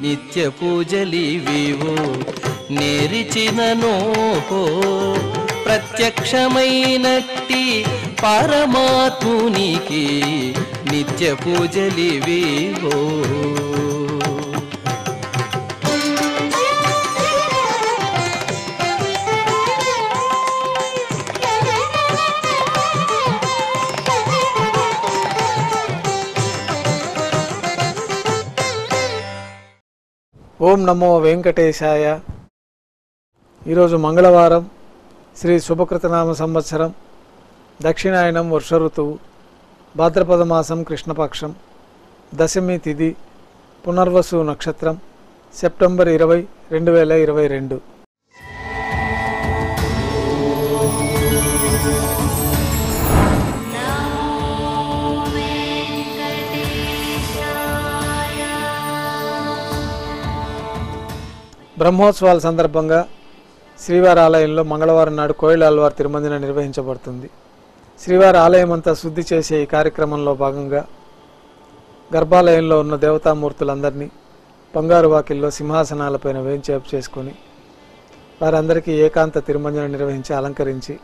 నిత్య పూజలివివో నేరిచిననో ప్రత్యక్షమైనట్టి పరమాత్మునికి నిత్య పూజలివివో ఓం నమో వెంకటేశాయ ఈరోజు మంగళవారం శ్రీ శుభకృతనామ సంవత్సరం దక్షిణాయనం వర్ష ఋతువు భాద్రపద మాసం కృష్ణపక్షం దశమి తిథి పునర్వసు నక్షత్రం సెప్టెంబర్ ఇరవై రెండు వేల ఇరవై రెండు బ్రహ్మోత్సవాల సందర్భంగా శ్రీవారి ఆలయంలో మంగళవారం నాడు కోయిల అల్వార్ తిరుమంజన నిర్వహించబడుతుంది శ్రీవారి ఆలయం అంతా శుద్ధి చేసే ఈ కార్యక్రమంలో భాగంగా గర్భాలయంలో ఉన్న దేవతామూర్తులందరినీ బంగారు వాకిల్లో సింహాసనాలపైన వేంచేపు చేసుకొని వారందరికీ ఏకాంత తిరుమంజన నిర్వహించి అలంకరించి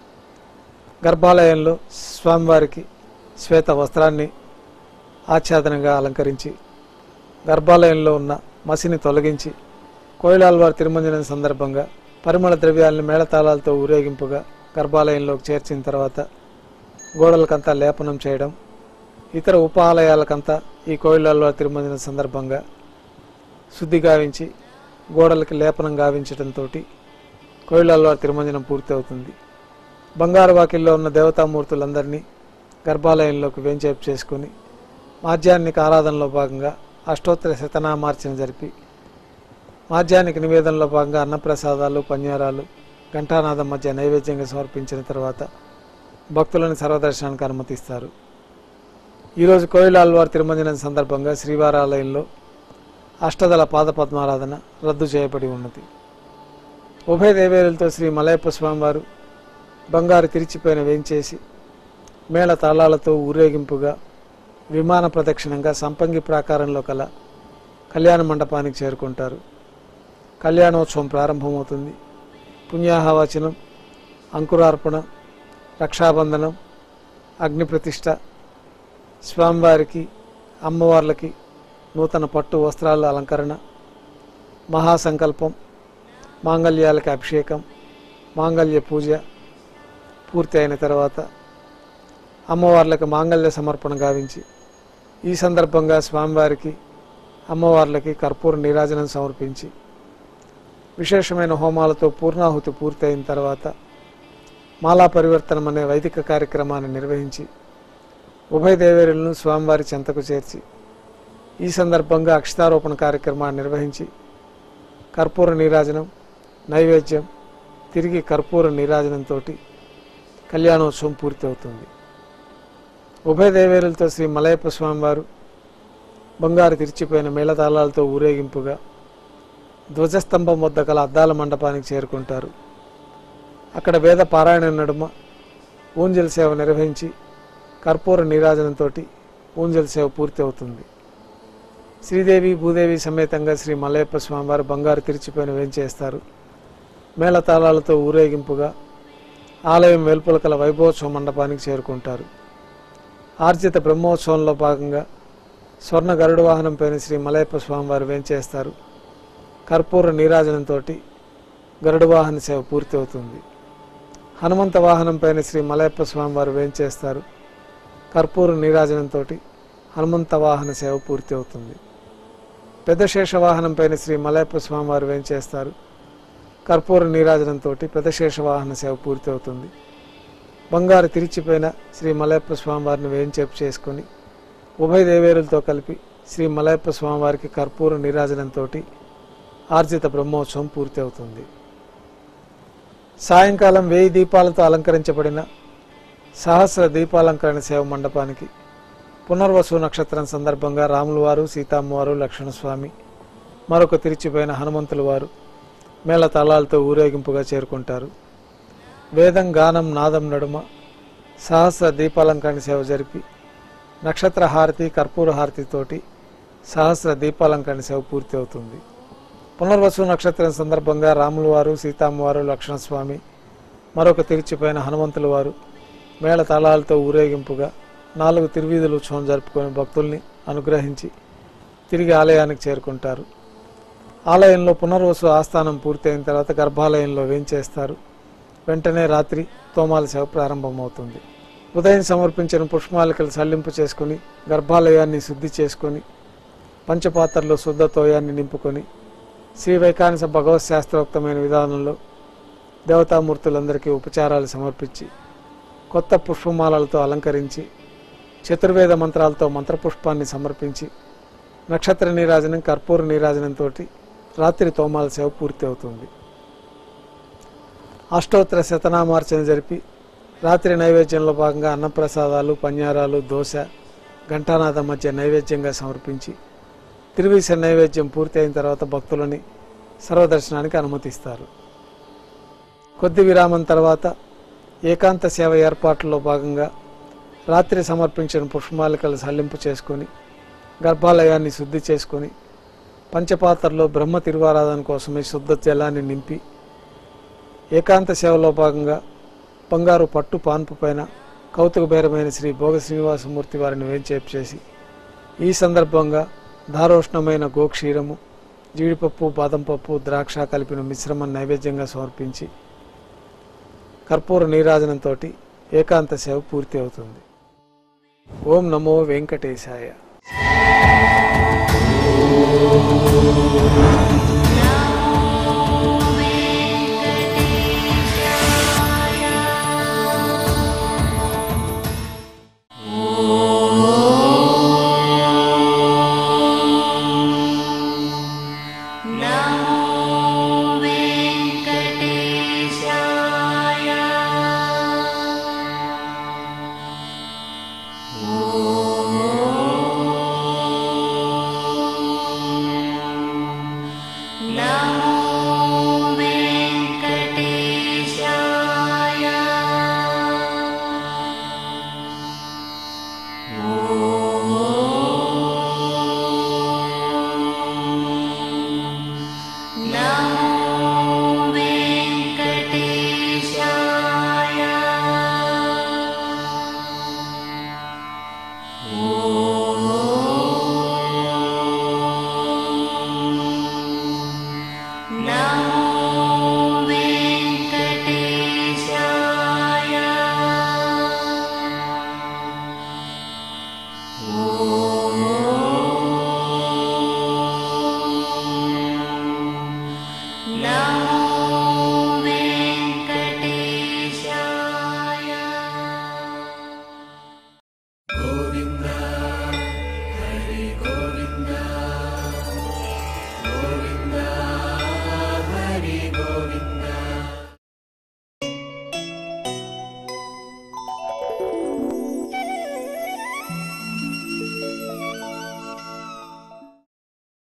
గర్భాలయంలో స్వామివారికి శ్వేత వస్త్రాన్ని ఆచ్ఛాదనంగా అలంకరించి గర్భాలయంలో ఉన్న మసిని తొలగించి కోయిలాల్వారి తిరుమంజనం సందర్భంగా పరిమళ ద్రవ్యాలను మేళతాళాలతో ఊరేగింపుగా గర్భాలయంలోకి చేర్చిన తర్వాత గోడలకంతా లేపనం చేయడం ఇతర ఉప ఆలయాలకంతా ఈ కోయిలాల్వారి తిరుమంజనం సందర్భంగా శుద్ధి గావించి గోడలకి లేపనం గావించడంతో కోయిలాల్వారి తిరుమంజనం పూర్తి అవుతుంది బంగారు వాకిల్లో ఉన్న దేవతామూర్తులందరినీ గర్భాలయంలోకి వేంచేపు చేసుకుని మాధ్యాన్నిక ఆరాధనలో భాగంగా అష్టోత్తర శతనామార్చన జరిపి మాధ్యానికి నివేదనలో భాగంగా అన్నప్రసాదాలు పన్యారాలు ఘంటానాదం మధ్య నైవేద్యంగా సమర్పించిన తర్వాత భక్తులను సర్వదర్శనానికి అనుమతిస్తారు ఈరోజు కోయిల ఆల్వార్ తిరుమంజనం సందర్భంగా శ్రీవారి ఆలయంలో అష్టదళ పాదపద్మారాధన రద్దు చేయబడి ఉన్నది ఉభయ దేవేరులతో శ్రీ మలయప్ప స్వామివారు బంగారు తిరిచిపోయిన వేంచేసి మేళ తాళాలతో ఊరేగింపుగా విమాన ప్రదక్షిణంగా సంపంగి ప్రాకారంలో కల కళ్యాణ మండపానికి చేరుకుంటారు కళ్యాణోత్సవం ప్రారంభమవుతుంది పుణ్యాహవచనం అంకురార్పణ రక్షాబంధనం అగ్ని ప్రతిష్ట స్వామివారికి అమ్మవార్లకి నూతన పట్టు వస్త్రాల అలంకరణ మహాసంకల్పం మాంగళ్యాలకి అభిషేకం మాంగళ్య పూజ పూర్తి అయిన తర్వాత అమ్మవార్లకు మాంగళ్య సమర్పణ గావించి ఈ సందర్భంగా స్వామివారికి అమ్మవార్లకి కర్పూర నీరాజనం సమర్పించి విశేషమైన హోమాలతో పూర్ణాహుతి పూర్తి అయిన తర్వాత మాలా పరివర్తనం అనే వైదిక కార్యక్రమాన్ని నిర్వహించి ఉభయ దేవేరులను స్వామివారి చెంతకు చేర్చి ఈ సందర్భంగా అక్షతారోపణ కార్యక్రమాన్ని నిర్వహించి కర్పూర నీరాజనం నైవేద్యం తిరిగి కర్పూర నీరాజనంతో కళ్యాణోత్సవం పూర్తి అవుతుంది ఉభయ దేవేరులతో శ్రీ మలయప్ప స్వామివారు బంగారు తిరిచిపోయిన మేళతాళాలతో ఊరేగింపుగా ధ్వజస్తంభం వద్ద గల అద్దాల మండపానికి చేరుకుంటారు అక్కడ వేద పారాయణ నడుమ ఊంజల్ సేవ నిర్వహించి కర్పూర నీరాజనంతో ఊంజల్ సేవ పూర్తి అవుతుంది శ్రీదేవి భూదేవి సమేతంగా శ్రీ మలయప్ప స్వామివారు బంగారు తిరిచిపోయిన వేంచేస్తారు మేళతాళాలతో ఊరేగింపుగా ఆలయం వెలుపల కల వైభవోత్సవ మండపానికి చేరుకుంటారు ఆర్జిత బ్రహ్మోత్సవంలో భాగంగా స్వర్ణ గరుడ వాహనం పైన శ్రీ మలయప్ప స్వామివారు వేంచేస్తారు కర్పూర నీరాజనంతో గరుడ వాహన సేవ పూర్తి అవుతుంది హనుమంత వాహనం పైన శ్రీ మలయప్ప స్వామివారు వేంచేస్తారు కర్పూర నీరాజనంతో హనుమంత వాహన సేవ పూర్తి అవుతుంది పెద్ద శేష వాహనం పైన శ్రీ మలయప్ప స్వామివారు వేంచేస్తారు కర్పూర నీరాజనంతో పెద్ద శేష వాహన సేవ పూర్తి అవుతుంది బంగారు తిరిచిపోయిన శ్రీ మలయప్ప స్వామివారిని వేంచేపు చేసుకొని ఉభయ దేవేరులతో కలిపి శ్రీ మలయప్ప స్వామివారికి కర్పూర నీరాజనంతో ఆర్జిత బ్రహ్మోత్సవం పూర్తి అవుతుంది సాయంకాలం వేయి దీపాలతో అలంకరించబడిన సహస్ర దీపాలంకరణ సేవ మండపానికి పునర్వసు నక్షత్రం సందర్భంగా రాముల వారు సీతమ్మవారు లక్ష్మణస్వామి మరొక తిరిచిపోయిన హనుమంతుల వారు మేళ తాళాలతో ఊరేగింపుగా చేరుకుంటారు వేదం గానం నాదం నడుమ సహస్ర దీపాలంకరణ సేవ జరిపి నక్షత్ర హారతి కర్పూర హారతితోటి సహస్ర దీపాలంకరణ సేవ పూర్తి అవుతుంది పునర్వసు నక్షత్రం సందర్భంగా రాముల వారు సీతమ్మవారు లక్ష్మణస్వామి మరొక తిరిచిపోయిన హనుమంతుల వారు మేళ తాళాలతో ఊరేగింపుగా నాలుగు తిరువీధులు ఉత్సవం జరుపుకొని భక్తుల్ని అనుగ్రహించి తిరిగి ఆలయానికి చేరుకుంటారు ఆలయంలో పునర్వసు ఆస్థానం పూర్తయిన తర్వాత గర్భాలయంలో వేంచేస్తారు వెంటనే రాత్రి తోమాల సేవ ప్రారంభమవుతుంది ఉదయం సమర్పించిన పుష్పమాలికలు సల్లింపు చేసుకుని గర్భాలయాన్ని శుద్ధి చేసుకొని పంచపాత్రలో శుద్ధ తోయాన్ని నింపుకొని శ్రీ వైకానిస భగవత్ శాస్త్రోక్తమైన విధానంలో దేవతామూర్తులందరికీ ఉపచారాలు సమర్పించి కొత్త పుష్పమాలలతో అలంకరించి చతుర్వేద మంత్రాలతో మంత్రపుష్పాన్ని సమర్పించి నక్షత్ర నీరాజనం కర్పూర నీరాజనంతో రాత్రి తోమాల సేవ పూర్తి అవుతుంది అష్టోత్తర శతనామార్చన జరిపి రాత్రి నైవేద్యంలో భాగంగా అన్నప్రసాదాలు పన్యారాలు దోశ ఘంటానాథ మధ్య నైవేద్యంగా సమర్పించి తిరువీస నైవేద్యం పూర్తి అయిన తర్వాత భక్తులని సర్వదర్శనానికి అనుమతిస్తారు కొద్ది విరామం తర్వాత ఏకాంత సేవ ఏర్పాట్లలో భాగంగా రాత్రి సమర్పించిన పుష్పమాలికలు సల్లింపు చేసుకొని గర్భాలయాన్ని శుద్ధి చేసుకొని పంచపాత్రలో బ్రహ్మ తిరువారాధన కోసమే శుద్ధ జలాన్ని నింపి ఏకాంత సేవలో భాగంగా బంగారు పట్టు పాన్పు పైన కౌతుక బేరమైన శ్రీ భోగ శ్రీనివాసమూర్తి వారిని వేంచేపు చేసి ఈ సందర్భంగా దారోష్ణమైన గోక్షీరము జీడిపప్పు బాదం పప్పు ద్రాక్ష కలిపిన మిశ్రమం నైవేద్యంగా సమర్పించి కర్పూర నీరాజనంతో ఏకాంత సేవ పూర్తి అవుతుంది ఓం నమో వెంకటేశాయ